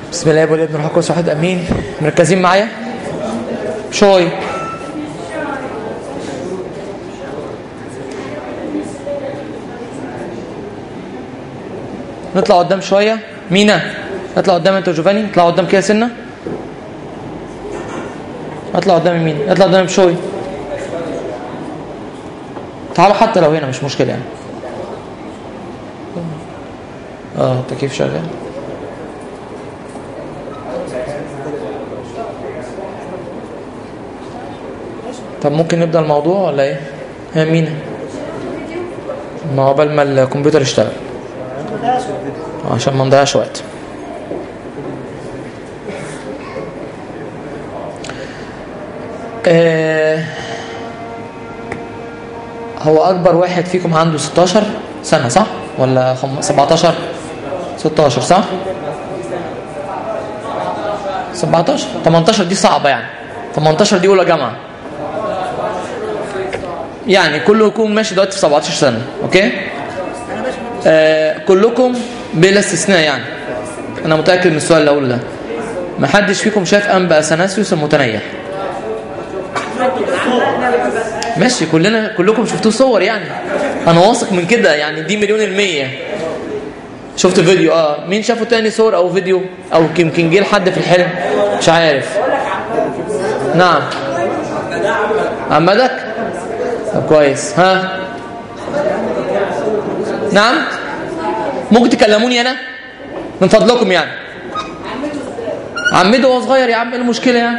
بسم الله والابن والروح القدس واحد امين مركزين معايا شوي نطلع قدام شويه مينا اطلع قدام انت وجوفاني اطلع قدام كده سنه اطلع قدام مين اطلع قدام شوي تعالوا حتى لو هنا مش مشكله يعني اه التكييف شغال طب ممكن نبدا الموضوع ولا ايه ها مين ما قبل ما الكمبيوتر يشتغل عشان ما نضيعش وقت آه هو اكبر واحد فيكم عنده 16 سنه صح ولا 17 16 صح 17 18 دي صعبه يعني 18 دي اولى جامعه يعني كله يكون ماشي دلوقتي في 17 سنه اوكي آه كلكم بلا استثناء يعني انا متاكد من السؤال الاول ده ما حدش فيكم شاف انبا اثناسيوس المتنيح ماشي كلنا كلكم شفتوه صور يعني انا واثق من كده يعني دي مليون المية شفت فيديو اه مين شافه تاني صور او فيديو او يمكن جه لحد في الحلم مش عارف نعم عمدك طب كويس ها نعم ممكن تكلموني انا من فضلكم يعني عمده وهو صغير يا عم ايه المشكله يعني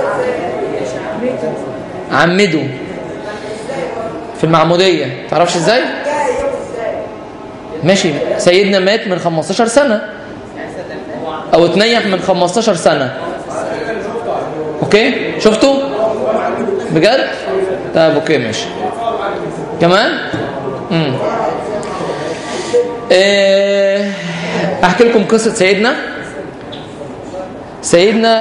عمده في المعموديه تعرفش ازاي ماشي سيدنا مات من 15 سنه او اتنيح من 15 سنه اوكي شفتوا بجد طيب اوكي ماشي كمان امم إيه احكي لكم قصه سيدنا سيدنا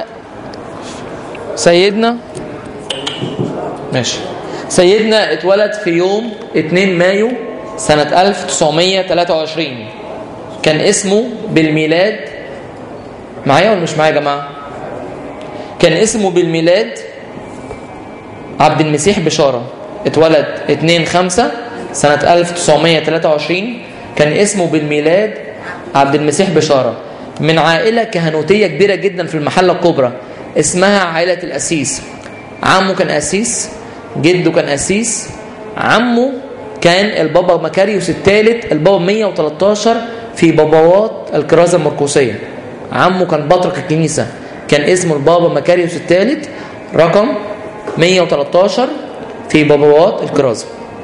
سيدنا ماشي سيدنا اتولد في يوم 2 مايو سنة 1923 كان اسمه بالميلاد معايا ولا مش معايا يا جماعة كان اسمه بالميلاد عبد المسيح بشارة اتولد 2 5 سنة 1923 كان اسمه بالميلاد عبد المسيح بشارة من عائلة كهنوتية كبيرة جدا في المحلة الكبرى اسمها عائلة الأسيس عمه كان أسيس جده كان أسيس عمه كان البابا مكاريوس الثالث البابا 113 في بابوات الكرازة المرقوسية عمه كان بطرك الكنيسة كان اسمه البابا مكاريوس الثالث رقم 113 في بابوات الكرازة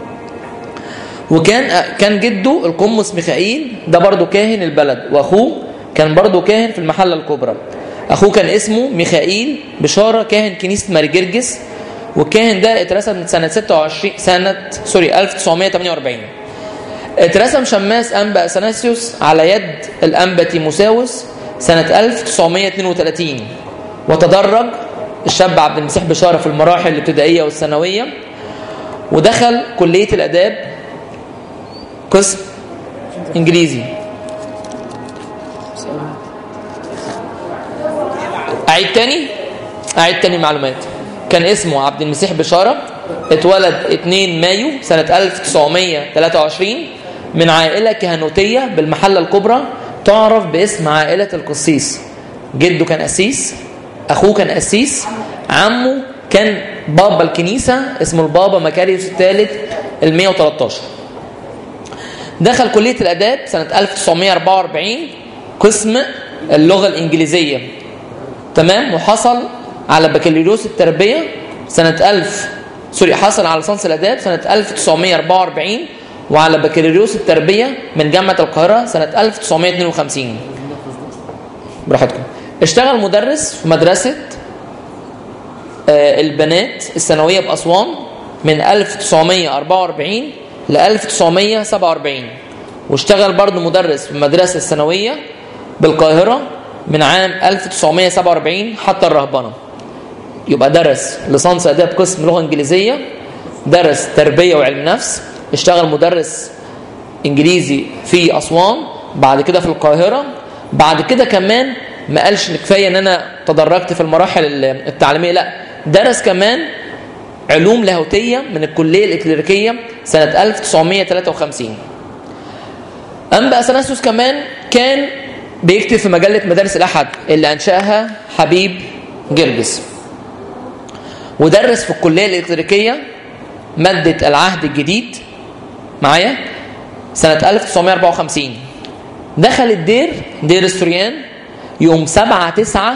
وكان كان جده القمص ميخائيل ده برضه كاهن البلد واخوه كان برضه كاهن في المحله الكبرى اخوه كان اسمه ميخائيل بشاره كاهن كنيسه ماري جرجس والكاهن ده اترسم من سنه 26 سنه سوري 1948 اترسم شماس انبا اثناسيوس على يد الانبا تيموساوس سنه 1932 وتدرج الشاب عبد المسيح بشاره في المراحل الابتدائيه والثانويه ودخل كليه الاداب قسم انجليزي اعيد تاني اعيد تاني معلومات كان اسمه عبد المسيح بشاره اتولد 2 مايو سنه 1923 من عائله كهنوتيه بالمحله الكبرى تعرف باسم عائله القسيس جده كان قسيس اخوه كان قسيس عمه كان بابا الكنيسه اسمه البابا مكاريوس الثالث ال 113 دخل كليه الاداب سنه 1944 قسم اللغه الانجليزيه تمام وحصل على بكالوريوس التربيه سنه 1000 سوري حصل على ليسانس الاداب سنه 1944 وعلى بكالوريوس التربيه من جامعه القاهره سنه 1952 براحتكم اشتغل مدرس في مدرسه البنات الثانويه باسوان من 1944 ل 1947 واشتغل برضه مدرس في المدرسه الثانويه بالقاهره من عام 1947 حتى الرهبنه يبقى درس ليسانس اداب قسم لغه انجليزيه درس تربيه وعلم نفس اشتغل مدرس انجليزي في اسوان بعد كده في القاهره بعد كده كمان ما قالش كفايه ان انا تدرجت في المراحل التعليميه لا درس كمان علوم لاهوتيه من الكليه الإكليريكية سنه 1953 انبا اثناسيوس كمان كان بيكتب في مجله مدارس الاحد اللي انشاها حبيب جرجس ودرس في الكليه الإكليريكية ماده العهد الجديد معايا سنه 1954 دخل الدير دير السوريان يوم 7 9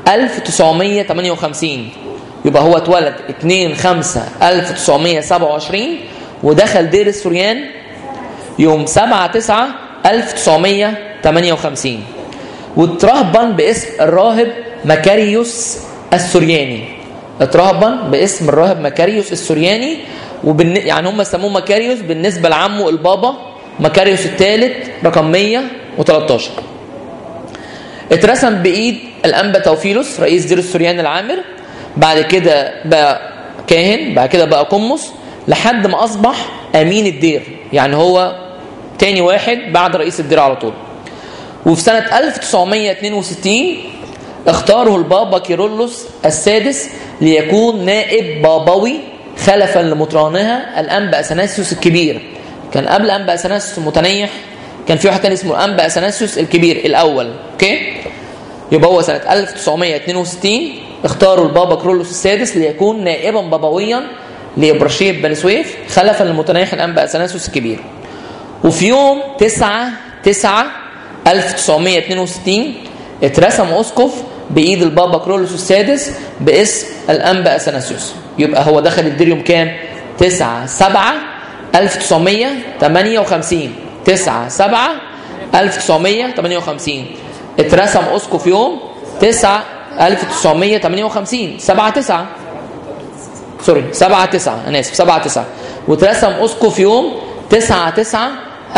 1958 يبقى هو اتولد 2 5 1927 ودخل دير السوريان يوم 7 9 1958 واترهبن باسم الراهب مكاريوس السورياني اترهبن باسم الراهب مكاريوس السورياني وبالن... يعني هم سموه مكاريوس بالنسبه لعمه البابا مكاريوس الثالث رقم 113 اترسم بايد الانبا توفيلوس رئيس دير السوريان العامر بعد كده بقى كاهن بعد كده بقى قمص لحد ما اصبح امين الدير يعني هو تاني واحد بعد رئيس الدير على طول وفي سنة 1962 اختاره البابا كيرلس السادس ليكون نائب بابوي خلفا لمطرانها الانبا اثناسيوس الكبير كان قبل انبا اثناسيوس المتنيح كان في واحد تاني اسمه انبا اثناسيوس الكبير الاول اوكي يبقى هو سنه 1962 اختاروا البابا كرولوس السادس ليكون نائبا بابويا لابرشيب بني سويف خلفا للمتنيح الانبا اثناسيوس الكبير وفي يوم 9 9 1962 اترسم اسقف بايد البابا كرولوس السادس باسم الانبا اثناسيوس يبقى هو دخل الدير يوم كام 9 7 1958 9 7 1958 اترسم اسقف يوم 9 1958 7 9 سوري 7 9 انا اسف 7 9 واترسم اسقف يوم 9 9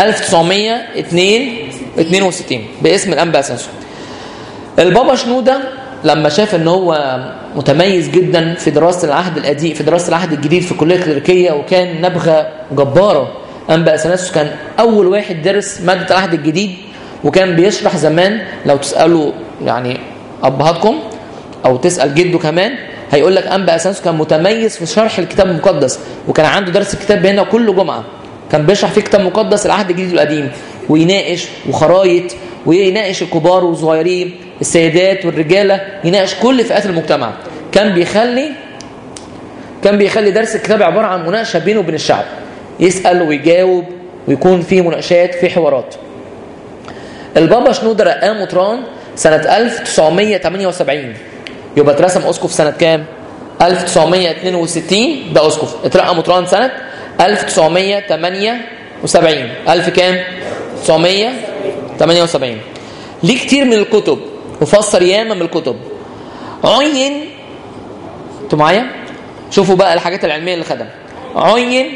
1962 باسم الانبا اساسو البابا شنوده لما شاف ان هو متميز جدا في دراسه العهد القديم في دراسه العهد الجديد في الكليه الكليريكيه وكان نبغه جباره انبا اثناسيوس كان اول واحد درس ماده العهد الجديد وكان بيشرح زمان لو تسالوا يعني ابهاتكم او تسال جده كمان هيقول لك انبا اثناسيوس كان متميز في شرح الكتاب المقدس وكان عنده درس الكتاب هنا كل جمعه كان بيشرح فيه كتاب مقدس العهد الجديد والقديم ويناقش وخرايط ويناقش الكبار والصغيرين السيدات والرجاله يناقش كل فئات المجتمع كان بيخلي كان بيخلي درس الكتاب عباره عن مناقشه بينه وبين الشعب يسال ويجاوب ويكون في مناقشات في حوارات البابا شنودة رقاه مطران سنة 1978 يبقى اترسم اسقف سنة كام؟ 1962 ده اسقف اترقى مطران سنة 1978 1000 كام؟ 978 ليه كتير من الكتب وفسر ياما من الكتب عين انتوا معايا؟ شوفوا بقى الحاجات العلمية اللي خدها عين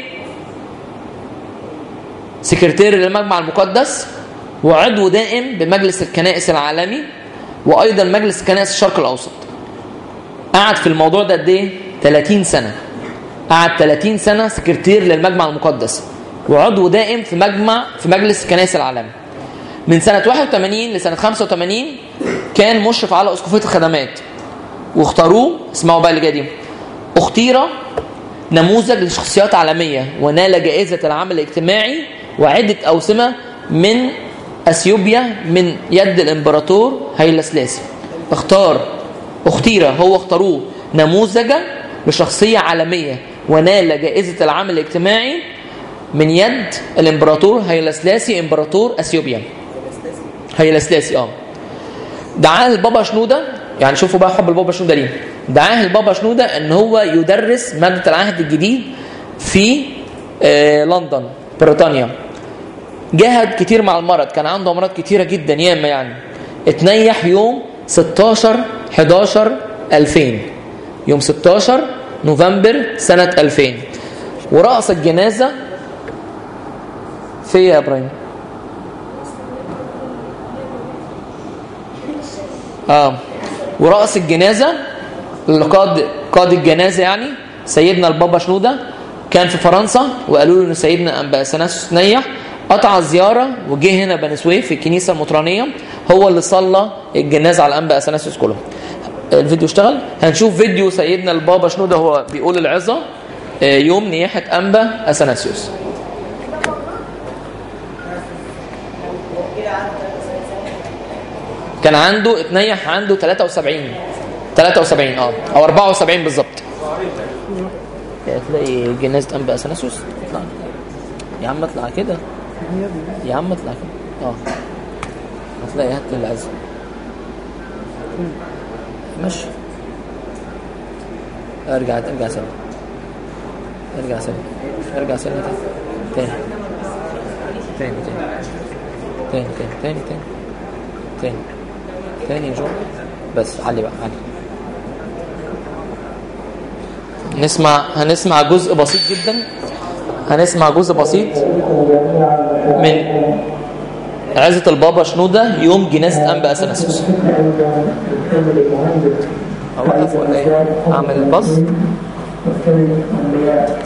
سكرتير للمجمع المقدس وعضو دائم بمجلس الكنائس العالمي وايضا مجلس كنائس الشرق الاوسط قعد في الموضوع ده قد ايه 30 سنه قعد 30 سنه سكرتير للمجمع المقدس وعضو دائم في مجمع في مجلس الكنائس العالمي من سنه 81 لسنه 85 كان مشرف على اسقفيه الخدمات واختاروه اسمعوا بقى اللي جاي دي اختير نموذج لشخصيات عالميه ونال جائزه العمل الاجتماعي وعده اوسمه من اثيوبيا من يد الامبراطور هيلا سلاسي اختار اختير هو اختاروه نموذجا لشخصيه عالميه ونال جائزه العمل الاجتماعي من يد الامبراطور هيلا سلاسي امبراطور اثيوبيا هيلا سلاسي اه دعاه البابا شنوده يعني شوفوا بقى حب البابا شنوده ليه دعاه البابا شنوده ان هو يدرس ماده العهد الجديد في آه لندن بريطانيا جاهد كتير مع المرض كان عنده امراض كتيره جدا ياما يعني اتنيح يوم 16 11 2000 يوم 16 نوفمبر سنه 2000 ورأس الجنازه في يا ابراهيم اه ورأس الجنازه اللي قاد قاد الجنازه يعني سيدنا البابا شنوده كان في فرنسا وقالوا له ان سيدنا انبا سناسوس نيح قطع الزياره وجه هنا بني سويف في الكنيسه المطرانيه هو اللي صلى الجنازه على الانبا اثناسيوس كلهم الفيديو اشتغل هنشوف فيديو سيدنا البابا شنودة هو بيقول العظه آه، يوم نياحه انبا اثناسيوس كان عنده اتنيح عنده 73 73 اه او 74 بالظبط تلاقي جنازه انبا اثناسيوس اطلع يا عم اطلع كده يا عم اطلع كده اه هتلاقي هات العزم ماشي ارجع ارجع سنة ارجع سنة ارجع سنة تاني تاني تاني تاني تاني تاني تاني تاني تاني يا جو بس علي بقى علي نسمع هنسمع جزء بسيط جدا هنسمع جزء بسيط من عزة البابا شنودة يوم جنازة أنبا أثناسيوس أوقف ولا إيه؟ أعمل الباص